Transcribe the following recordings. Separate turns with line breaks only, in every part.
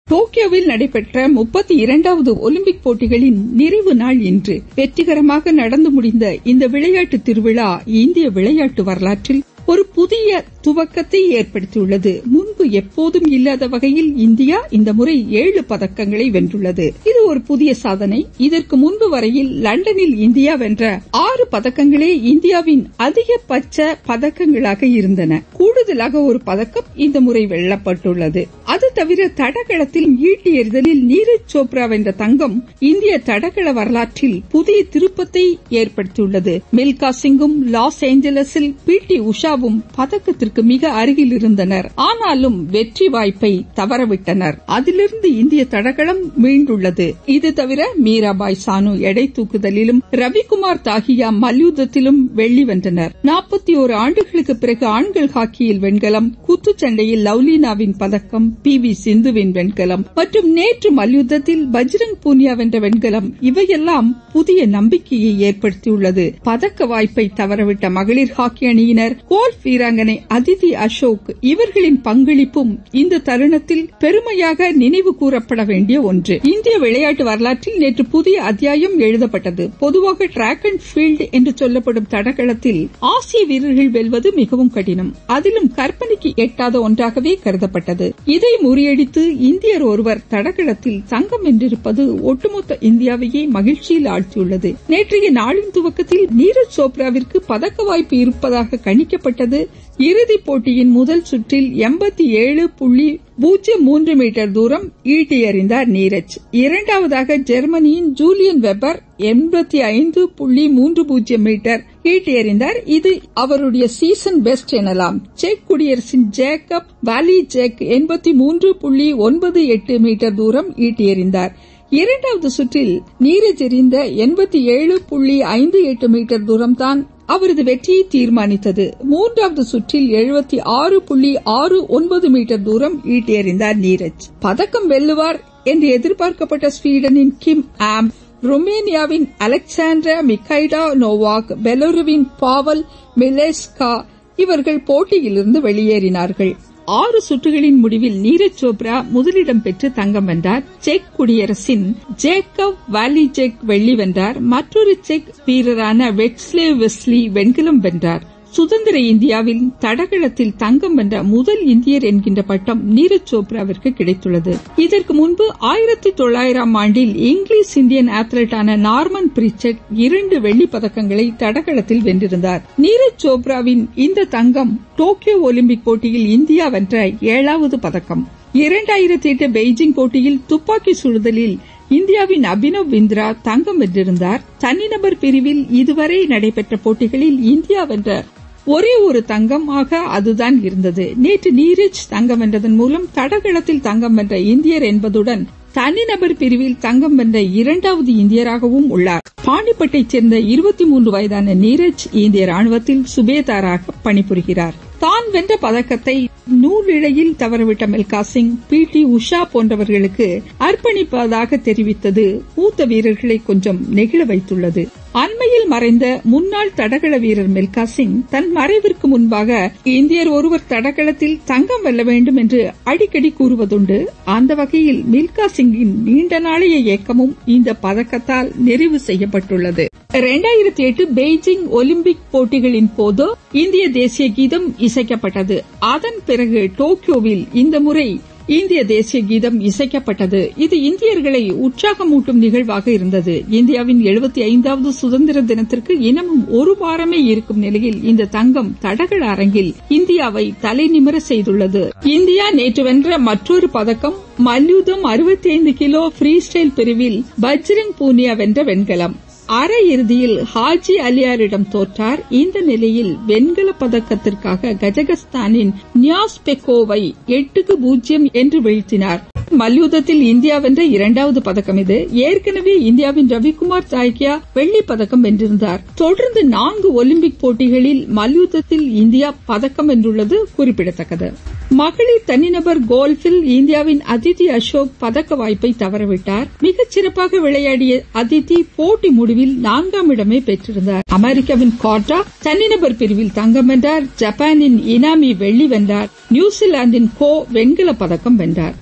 டோக்கியோவில் நடைபெற்ற முப்பத்தி இரண்டாவது ஒலிம்பிக் போட்டிகளின் நிறைவு நாள் இன்று வெற்றிகரமாக நடந்து முடிந்த இந்த விளையாட்டு திருவிழா இந்திய விளையாட்டு வரலாற்றில் ஒரு புதிய துவக்கத்தை ஏற்படுத்தியுள்ளது முன்பு எப்போதும் இல்லாத வகையில் இந்தியா இந்த முறை ஏழு பதக்கங்களை வென்றுள்ளது இது ஒரு புதிய சாதனை இதற்கு முன்பு வரையில் லண்டனில் இந்தியா வென்ற ஆறு பதக்கங்களே இந்தியாவின் அதிகபட்ச பதக்கங்களாக இருந்தன கூடுதலாக ஒரு பதக்கம் இந்த முறை வெல்லப்பட்டுள்ளது அது தவிர தடகளத்தில் ஈட்டி எறிதலில் நீரஜ் சோப்ரா வென்ற தங்கம் இந்திய தடகள வரலாற்றில் புதிய திருப்பத்தை ஏற்படுத்தியுள்ளது மில்கா சிங்கும் லாஸ் ஏஞ்சலஸில் பி டி உஷாவும் பதக்கத்திற்கு மிக அருகில் இருந்தனர் ஆனாலும் வெற்றி வாய்ப்பை தவறவிட்டனர் அதிலிருந்து இந்திய தடகளம் மீண்டுள்ளது இது தவிர மீராபாய் சானு எடை தூக்குதலிலும் ரவிக்குமார் தாகியா மல்யுத்தத்திலும் வெள்ளி வென்றனர் நாற்பத்தி ஓரு ஆண்டுகளுக்கு பிறகு ஆண்கள் ஹாக்கியில் வெண்கலம் குத்துச்சண்டையில் லவ்லீனாவின் பதக்கம் பி வி சிந்துவின் வெண்கலம் மற்றும் நேற்று மல்யுத்தத்தில் பஜ்ரங் பூனியா வென்ற வெண்கலம் இவையெல்லாம் புதிய நம்பிக்கையை ஏற்படுத்தியுள்ளது பதக்க வாய்ப்பை தவறவிட்ட மகளிர் ஹாக்கி அணியினர் கோல்ஃப் வீராங்கனை அதிதி அசோக் இவர்களின் பங்களிப்பும் இந்த தருணத்தில் பெருமையாக நினைவு கூறப்பட வேண்டிய ஒன்று இந்திய விளையாட்டு வரலாற்றில் நேற்று புதிய அத்தியாயம் எழுதப்பட்டது பொதுவாக டிராக் அண்ட் ஃபீல்டு என்று சொல்லப்படும் தடகளத்தில் ஆசிய வீரர்கள் வெல்வது மிகவும் கடினம் அதிலும் கற்பனைக்கு எட்டாத ஒன்றாகவே கருதப்பட்டது இதை முறியடித்து இந்தியர் ஒருவர் தடகளத்தில் தங்கம் வென்றிருப்பது ஒட்டுமொத்த இந்தியாவையே மகிழ்ச்சியில் ஆழ்த்தியுள்ளது நேற்றைய நாளின் துவக்கத்தில் நீரஜ் சோப்ராவிற்கு பதக்க வாய்ப்பு இருப்பதாக கணிக்கப்பட்டது இறுதிப் போட்டியின் முதல் சுற்றில் எண்பத்தி ஏழு புள்ளி பூஜ்ஜியம் மூன்று மீட்டர் தூரம் ஈட்டி எறிந்தார் நீரஜ் இரண்டாவதாக ஜெர்மனியின் ஜூலியன் வெபர் எண்பத்தி ஐந்து புள்ளி மூன்று பூஜ்ஜியம் மீட்டர் ஈட்டி எறிந்தார் இது அவருடைய சீசன் பெஸ்ட் எனலாம் செக் குடியரசின் ஜேக்கப் வாலி ஜெக் எண்பத்தி மூன்று புள்ளி ஒன்பது எட்டு மீட்டர் தூரம் ஈட்டி எறிந்தார் இரண்டாவது சுற்றில் நீரஜ் எறிந்த எண்பத்தி ஏழு புள்ளி ஐந்து எட்டு மீட்டர் தூரம்தான் அவரது வெற்றியை தீர்மானித்தது மூன்றாவது சுற்றில் எழுபத்தி ஆறு புள்ளி ஆறு ஒன்பது மீட்டர் தூரம் ஈட்டி எறிந்தார் நீரஜ் பதக்கம் வெல்லுவார் என்று எதிர்பார்க்கப்பட்ட ஸ்வீடனின் கிம் ஆம் ருமேனியாவின் அலெக்சாண்ட்ரா மிக்கைடா நோவாக் பெலருவின் பாவல் மிலேஸ்கா இவர்கள் போட்டியிலிருந்து வெளியேறினார்கள் ஆறு சுற்றுகளின் முடிவில் நீரஜ் சோப்ரா முதலிடம் பெற்று தங்கம் வென்றார் செக் குடியரசின் ஜேக்கப் வாலிஜெக் வெள்ளி வென்றார் மற்றொரு செக் வீரரான வெட்ஸ்லே வெஸ்லி வெண்கலம் வென்றார் சுதந்திர இந்தியாவில் தடகளத்தில் தங்கம் வென்ற முதல் இந்தியர் என்கின்ற பட்டம் நீரஜ் சோப்ராவிற்கு கிடைத்துள்ளது இதற்கு முன்பு ஆயிரத்தி தொள்ளாயிரம் ஆண்டில் இங்கிலீஷ் இந்தியன் அத்லெட்டான நார்மன் பிரிச்சட் இரண்டு வெள்ளி பதக்கங்களை தடகளத்தில் வென்றிருந்தார் நீரஜ் சோப்ராவின் இந்த தங்கம் டோக்கியோ ஒலிம்பிக் போட்டியில் இந்தியா வென்ற ஏழாவது பதக்கம் இரண்டாயிரத்தி எட்டு பெய்ஜிங் போட்டியில் துப்பாக்கி சுடுதலில் இந்தியாவின் அபினவ் பிந்த்ரா தங்கம் வென்றிருந்தார் தனிநபர் பிரிவில் இதுவரை நடைபெற்ற போட்டிகளில் இந்தியா வென்ற ஒரே ஒரு தங்கமாக அதுதான் இருந்தது நேற்று நீரஜ் தங்கம் வென்றதன் மூலம் தடகளத்தில் தங்கம் வென்ற இந்தியர் என்பதுடன் தனிநபர் பிரிவில் தங்கம் வென்ற இரண்டாவது இந்தியராகவும் உள்ளார் பாண்டிப்பட்டைச் சேர்ந்த இருபத்தி மூன்று வயதான நீரஜ் இந்திய ராணுவத்தில் சுபேதாராக பணிபுரிகிறார் தான் வென்ற பதக்கத்தை நூலிழையில் தவறவிட்ட மில்கா சிங் பி டி உஷா போன்றவர்களுக்கு அர்ப்பணிப்பதாக தெரிவித்தது மூத்த வீரர்களை கொஞ்சம் நெகிழ வைத்துள்ளது அண்மையில் மறைந்த முன்னாள் தடகள வீரர் மில்கா சிங் தன் மறைவிற்கு முன்பாக இந்தியர் ஒருவர் தடகளத்தில் தங்கம் வெல்ல வேண்டும் என்று அடிக்கடி கூறுவதுண்டு அந்த வகையில் மில்கா சிங்கின் நீண்ட நாளைய இயக்கமும் இந்த பதக்கத்தால் நிறைவு செய்யப்பட்டுள்ளது இரண்டாயிரத்தி எட்டு பெய்ஜிங் ஒலிம்பிக் போட்டிகளின் போது இந்திய தேசிய கீதம் இசைக்கப்பட்டது அதன் பிறகு டோக்கியோவில் இந்த முறை இந்திய தேசிய கீதம் இசைக்கப்பட்டது இது இந்தியர்களை உற்சாகமூட்டும் நிகழ்வாக இருந்தது இந்தியாவின் எழுபத்தி ஐந்தாவது சுதந்திர தினத்திற்கு இன்னமும் ஒரு வாரமே இருக்கும் நிலையில் இந்த தங்கம் தடகள அரங்கில் இந்தியாவை தலைநிமிர செய்துள்ளது இந்தியா நேற்று வென்ற மற்றொரு பதக்கம் மல்யுத்தம் அறுபத்தி ஐந்து கிலோ ஃப்ரீ ஸ்டைல் பிரிவில் பஜ்ரங் பூனியா வென்ற வெண்கலம் அரை இறுதியில் ஹாஜி அலியாரிடம் தோற்றார் இந்த நிலையில் வெண்கல பதக்கத்திற்காக கஜகஸ்தானின் நியாஸ்பெக்கோவை எட்டுக்கு பூஜ்ஜியம் என்று வீழ்த்தினார் மல்யுத்தத்தில் இந்தியா வென்ற இரண்டாவது பதக்கம் இது ஏற்கனவே இந்தியாவின் ரவிக்குமார் தாய்கியா வெள்ளி பதக்கம் வென்றிருந்தார் தொடர்ந்து நான்கு ஒலிம்பிக் போட்டிகளில் மல்யுத்தத்தில் இந்தியா பதக்கம் வென்றுள்ளது குறிப்பிடத்தக்கது மகளிர் தனிநபர் கோல்ஃபில் இந்தியாவின் அதிதி அசோக் பதக்க வாய்ப்பை தவறவிட்டார் மிகச் சிறப்பாக விளையாடிய அதிதி போட்டி முடிவில் நான்காம் இடமே பெற்றிருந்தார் அமெரிக்காவின் காட்டா தனிநபர் பிரிவில் தங்கம் வென்றார் ஜப்பானின் இனாமி வெள்ளி வென்றார் நியூசிலாந்தின் கோ வெண்கல பதக்கம் வென்றார்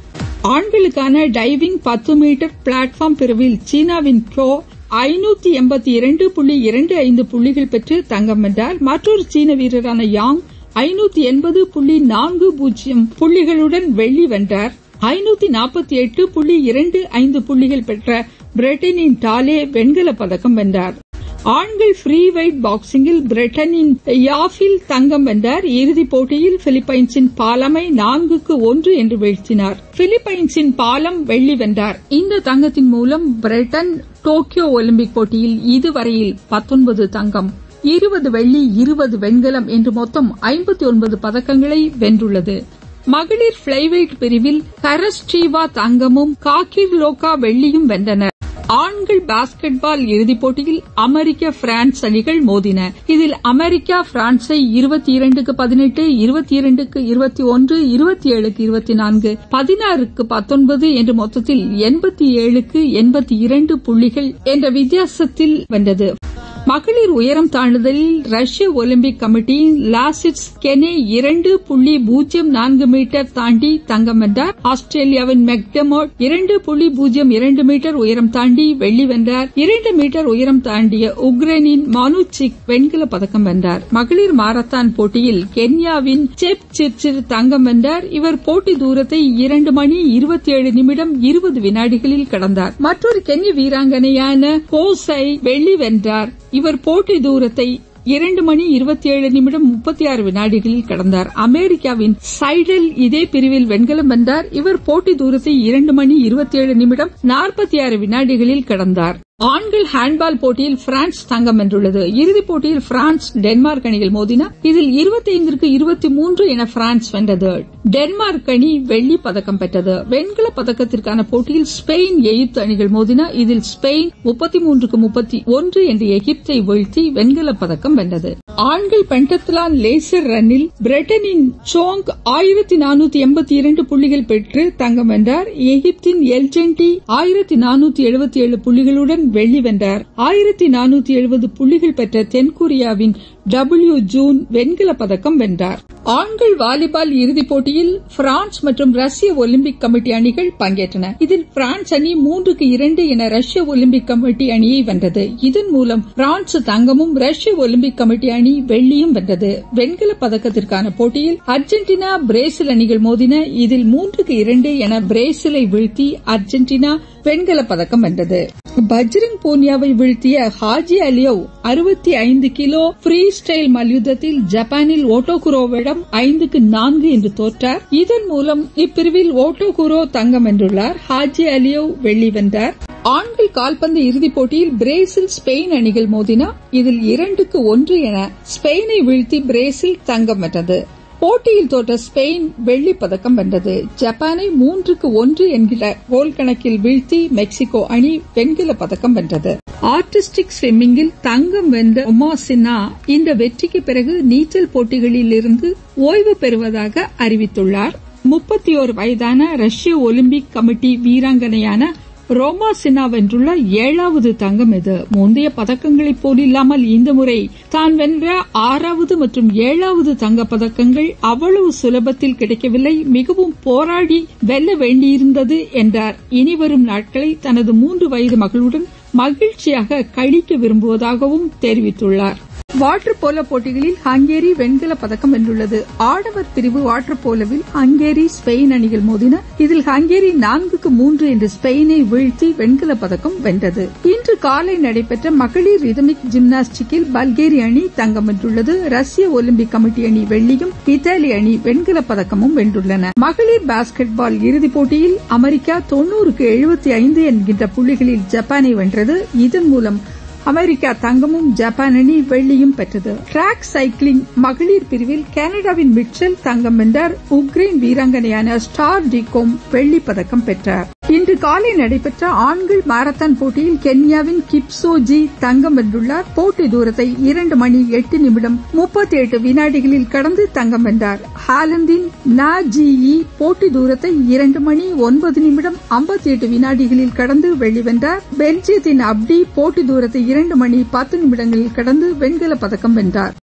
ஆண்களுக்கான டைவிங் பத்து மீட்டர் பிளாட்பார்ம் பிரிவில் சீனாவின் கோ ஐநூத்தி எண்பத்தி இரண்டு புள்ளி இரண்டு ஐந்து புள்ளிகள் பெற்று தங்கம் வென்றார் மற்றொரு சீன வீரரான யாங் ஐநூத்தி எண்பது புள்ளி நான்கு பூஜ்ஜியம் புள்ளிகளுடன் வெள்ளி வென்றார் ஐநூத்தி நாற்பத்தி எட்டு புள்ளி இரண்டு ஐந்து புள்ளிகள் பெற்ற பிரிட்டனின் டாலே வெண்கலப் பதக்கம் வென்றார் ஆண்கள் ஃப்ரீ வெயிட் பாக்ஸிங்கில் பிரிட்டனின் யாஃபில் தங்கம் வென்றார் இறுதிப் போட்டியில் பிலிப்பைன்ஸின் பாலமை நான்குக்கு ஒன்று என்று வீழ்த்தினார் பிலிப்பைன்ஸின் பாலம் வெள்ளி வென்றார் இந்த தங்கத்தின் மூலம் பிரிட்டன் டோக்கியோ ஒலிம்பிக் போட்டியில் இதுவரையில் பத்தொன்பது தங்கம் இருபது வெள்ளி இருபது வெண்கலம் என்று மொத்தம் ஐம்பத்தி ஒன்பது பதக்கங்களை வென்றுள்ளது மகளிர் பிளைவெயிட் பிரிவில் கரஸ்டீவா தங்கமும் காக்கிர் லோகா வெள்ளியும் வென்றனர் ஆண்கள் பாஸ்கெட் பால் இறுதிப் போட்டியில் அமெரிக்க பிரான்ஸ் அணிகள் மோதின இதில் அமெரிக்கா பிரான்ஸை இருபத்தி இரண்டுக்கு பதினெட்டு இருபத்தி இரண்டுக்கு இருபத்தி ஒன்று இருபத்தி ஏழுக்கு இருபத்தி நான்கு பதினாறுக்கு பத்தொன்பது என்ற மொத்தத்தில் எண்பத்தி ஏழுக்கு எண்பத்தி இரண்டு புள்ளிகள் என்ற வித்தியாசத்தில் வென்றது மகளிர் உயரம் தாண்டுதலில் ரஷ்ய ஒலிம்பிக் கமிட்டியின் லாசிட்ஸ் கெனே இரண்டு புள்ளி பூஜ்ஜியம் நான்கு மீட்டர் தாண்டி தங்கம் வென்றார் ஆஸ்திரேலியாவின் மெக்டமோட் இரண்டு புள்ளி பூஜ்ஜியம் இரண்டு மீட்டர் உயரம் தாண்டி வெள்ளி வென்றார் இரண்டு மீட்டர் உயரம் தாண்டிய உக்ரைனின் மானுச்சிக் வெண்கல பதக்கம் வென்றார் மகளிர் மாரத்தான் போட்டியில் கென்யாவின் செப் சிர்சிர் தங்கம் வென்றார் இவர் போட்டி தூரத்தை இரண்டு மணி இருபத்தி ஏழு நிமிடம் இருபது வினாடிகளில் கடந்தார் மற்றொரு கென்ய வீராங்கனையான கோசை வெள்ளி வென்றார் இவர் போட்டி தூரத்தை இரண்டு மணி இருபத்தி ஏழு நிமிடம் முப்பத்தி ஆறு வினாடிகளில் கடந்தார் அமெரிக்காவின் சைடல் இதே பிரிவில் வெண்கலம் வென்றார் இவர் போட்டி தூரத்தை இரண்டு மணி இருபத்தி ஏழு நிமிடம் நாற்பத்தி ஆறு வினாடிகளில் கடந்தார் ஆண்கள் ஹேண்ட்பால் போட்டியில் பிரான்ஸ் தங்கம் வென்றுள்ளது இறுதிப் போட்டியில் பிரான்ஸ் டென்மார்க் அணிகள் மோதின இதில் இருபத்தைந்திற்கு இருபத்தி மூன்று என பிரான்ஸ் வென்றது டென்மார்க் அணி வெள்ளி பதக்கம் பெற்றது வெண்கல பதக்கத்திற்கான போட்டியில் ஸ்பெயின் எகிப்து அணிகள் மோதின இதில் ஸ்பெயின் முப்பத்தி மூன்றுக்கு முப்பத்தி ஒன்று என்று எகிப்தை வீழ்த்தி வெண்கல பதக்கம் வென்றது ஆண்கள் பென்டத்லான் லேசர் ரன்னில் பிரிட்டனின் சோங் ஆயிரத்தி நானூத்தி எண்பத்தி இரண்டு புள்ளிகள் பெற்று தங்கம் வென்றார் எகிப்தின் எல்ஜென்டி ஆயிரத்தி நானூத்தி எழுபத்தி ஏழு புள்ளிகளுடன் வெள்ளி வென்றார் ஆயிரத்தி நானூத்தி எழுபது புள்ளிகள் பெற்ற தென்கொரியாவின் டபிள்யூ ஜூன் வெண்கல பதக்கம் வென்றார் ஆண்கள் வாலிபால் இறுதிப் போட்டியில் பிரான்ஸ் மற்றும் ரஷ்ய ஒலிம்பிக் கமிட்டி அணிகள் பங்கேற்றன இதில் பிரான்ஸ் அணி மூன்றுக்கு இரண்டு என ரஷ்ய ஒலிம்பிக் கமிட்டி அணியை வென்றது இதன் மூலம் பிரான்ஸ் தங்கமும் ரஷ்ய ஒலிம்பிக் கமிட்டி அணி வெள்ளியும் வென்றது வெண்கல பதக்கத்திற்கான போட்டியில் அர்ஜென்டினா பிரேசில் அணிகள் மோதின இதில் மூன்றுக்கு இரண்டு என பிரேசிலை வீழ்த்தி அர்ஜென்டினா வெண்கல பதக்கம் வென்றது பஜ்ரங் பூனியாவை வீழ்த்திய ஹாஜி அலியோ அறுபத்தி ஐந்து கிலோ ஃப்ரீ ஸ்டைல் மல்யுத்தத்தில் ஜப்பானில் ஓட்டோகுரோவிடம் ஐந்துக்கு நான்கு என்று தோற்றார் இதன் மூலம் இப்பிரிவில் ஓட்டோகுரோ தங்கம் வென்றுள்ளார் ஹாஜி அலியோ வெள்ளி வென்றார் ஆண்கள் கால்பந்து இறுதிப் போட்டியில் பிரேசில் ஸ்பெயின் அணிகள் மோதின இதில் இரண்டுக்கு ஒன்று என ஸ்பெயினை வீழ்த்தி பிரேசில் தங்கம் வென்றது போட்டியில் தோற்ற ஸ்பெயின் வெள்ளி பதக்கம் வென்றது ஜப்பானை மூன்றுக்கு ஒன்று என்கிற கோல் கணக்கில் வீழ்த்தி மெக்சிகோ அணி வெண்கல பதக்கம் வென்றது ஆர்டிஸ்டிக் ஸ்விம்மிங்கில் தங்கம் வென்ற உமா சின்ஹா இந்த வெற்றிக்கு பிறகு நீச்சல் போட்டிகளில் இருந்து ஓய்வு பெறுவதாக அறிவித்துள்ளார் முப்பத்தி ஓரு வயதான ரஷ்ய ஒலிம்பிக் கமிட்டி வீராங்கனையான ரோமா சின்ஹா வென்றுள்ள ஏழாவது தங்கம் இது முந்தைய பதக்கங்களைப் போலில்லாமல் இந்த முறை தான் வென்ற ஆறாவது மற்றும் ஏழாவது தங்க பதக்கங்கள் அவ்வளவு சுலபத்தில் கிடைக்கவில்லை மிகவும் போராடி வெல்ல வேண்டியிருந்தது என்றார் இனிவரும் நாட்களை தனது மூன்று வயது மகளுடன் மகிழ்ச்சியாக கழிக்க விரும்புவதாகவும் தெரிவித்துள்ளார் வாட்டர் போலோ போட்டிகளில் ஹங்கேரி வெண்கல பதக்கம் வென்றுள்ளது ஆடவர் பிரிவு வாட்டர் போலோவில் ஹங்கேரி ஸ்பெயின் அணிகள் மோதின இதில் ஹங்கேரி நான்குக்கு மூன்று என்று ஸ்பெயினை வீழ்த்தி வெண்கல பதக்கம் வென்றது இன்று காலை நடைபெற்ற மகளிர் ரிதமிக் ஜிம்னாஸ்டிக்கில் பல்கேரி அணி தங்கம் வென்றுள்ளது ரஷ்ய ஒலிம்பிக் கமிட்டி அணி வெள்ளியும் இத்தாலி அணி வெண்கல பதக்கமும் வென்றுள்ளன மகளிர் பாஸ்கெட் பால் இறுதிப் போட்டியில் அமெரிக்கா தொன்னூறுக்கு எழுபத்தி ஐந்து என்கின்ற புள்ளிகளில் ஜப்பானை வென்றது இதன் மூலம் அமெரிக்கா தங்கமும் ஜப்பான் அணி வெள்ளியும் பெற்றது டிராக் சைக்கிளிங் மகளிர் பிரிவில் கனடாவின் மிச்சல் தங்கம் வென்றார் உக்ரைன் வீராங்கனையான ஸ்டார் டிகோம் வெள்ளி பதக்கம் பெற்றார் இன்று காலை நடைபெற்ற ஆண்கள் மாரத்தான் போட்டியில் கென்யாவின் கிப்சோஜி தங்கம் வென்றுள்ளார் போட்டி தூரத்தை இரண்டு மணி எட்டு நிமிடம் முப்பத்தி எட்டு வினாடிகளில் கடந்து தங்கம் வென்றார் ஹாலந்தின் நா ஜிஇ போட்டி தூரத்தை இரண்டு மணி ஒன்பது நிமிடம் ஐம்பத்தி எட்டு வினாடிகளில் கடந்து வெள்ளி வென்றார் பெல்ஜியத்தின் அப்டி போட்டி தூரத்தை இரண்டு மணி பத்து நிமிடங்களில் கடந்து வெண்கல பதக்கம் வென்றார்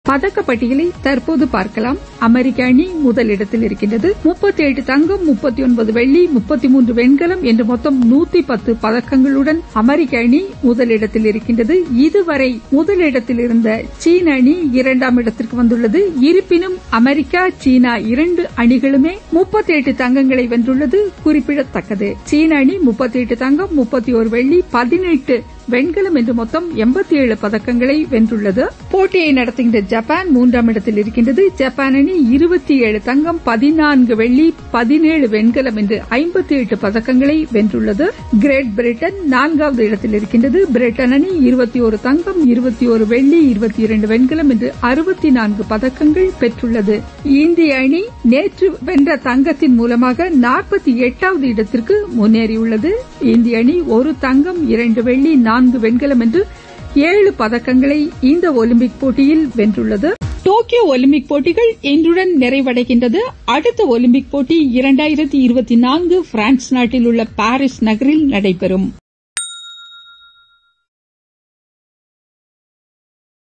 பதக்க பட்டியலை தற்போது பார்க்கலாம் அமெரிக்க அணி முதலிடத்தில் இருக்கின்றது முப்பத்தி ஏழு தங்கம் முப்பத்தி ஒன்பது வெள்ளி முப்பத்தி மூன்று வெண்கலம் என்று மொத்தம் நூத்தி பத்து பதக்கங்களுடன் அமெரிக்க அணி முதலிடத்தில் இருக்கின்றது இதுவரை முதலிடத்தில் இருந்த சீன அணி இரண்டாம் இடத்திற்கு வந்துள்ளது இருப்பினும் அமெரிக்கா சீனா இரண்டு அணிகளுமே முப்பத்தி எட்டு தங்கங்களை வென்றுள்ளது குறிப்பிடத்தக்கது சீன அணி முப்பத்தி எட்டு தங்கம் முப்பத்தி ஒரு வெள்ளி பதினெட்டு வெண்கலம் என்று மொத்தம் எண்பத்தி ஏழு பதக்கங்களை வென்றுள்ளது போட்டியை நடத்துகின்ற ஜப்பான் மூன்றாம் இடத்தில் இருக்கின்றது ஜப்பான் அணி இருபத்தி ஏழு தங்கம் பதினான்கு வெள்ளி பதினேழு வெண்கலம் என்று ஐம்பத்தி எட்டு பதக்கங்களை வென்றுள்ளது கிரேட் பிரிட்டன் நான்காவது இடத்தில் இருக்கின்றது பிரிட்டன் அணி இருபத்தி ஒரு தங்கம் இருபத்தி ஒரு வெள்ளி இருபத்தி இரண்டு வெண்கலம் என்று அறுபத்தி நான்கு பதக்கங்கள் பெற்றுள்ளது இந்திய அணி நேற்று வென்ற தங்கத்தின் மூலமாக நாற்பத்தி எட்டாவது இடத்திற்கு முன்னேறியுள்ளது இந்திய அணி ஒரு தங்கம் இரண்டு வெள்ளி நான்கு வெண்கலம் என்று ஏழு பதக்கங்களை இந்த ஒலிம்பிக் போட்டியில் வென்றுள்ளது டோக்கியோ ஒலிம்பிக் போட்டிகள் இன்றுடன் நிறைவடைகின்றது அடுத்த ஒலிம்பிக் போட்டி இரண்டாயிரத்தி இருபத்தி நான்கு பிரான்ஸ் நாட்டில் உள்ள பாரிஸ் நகரில் நடைபெறும்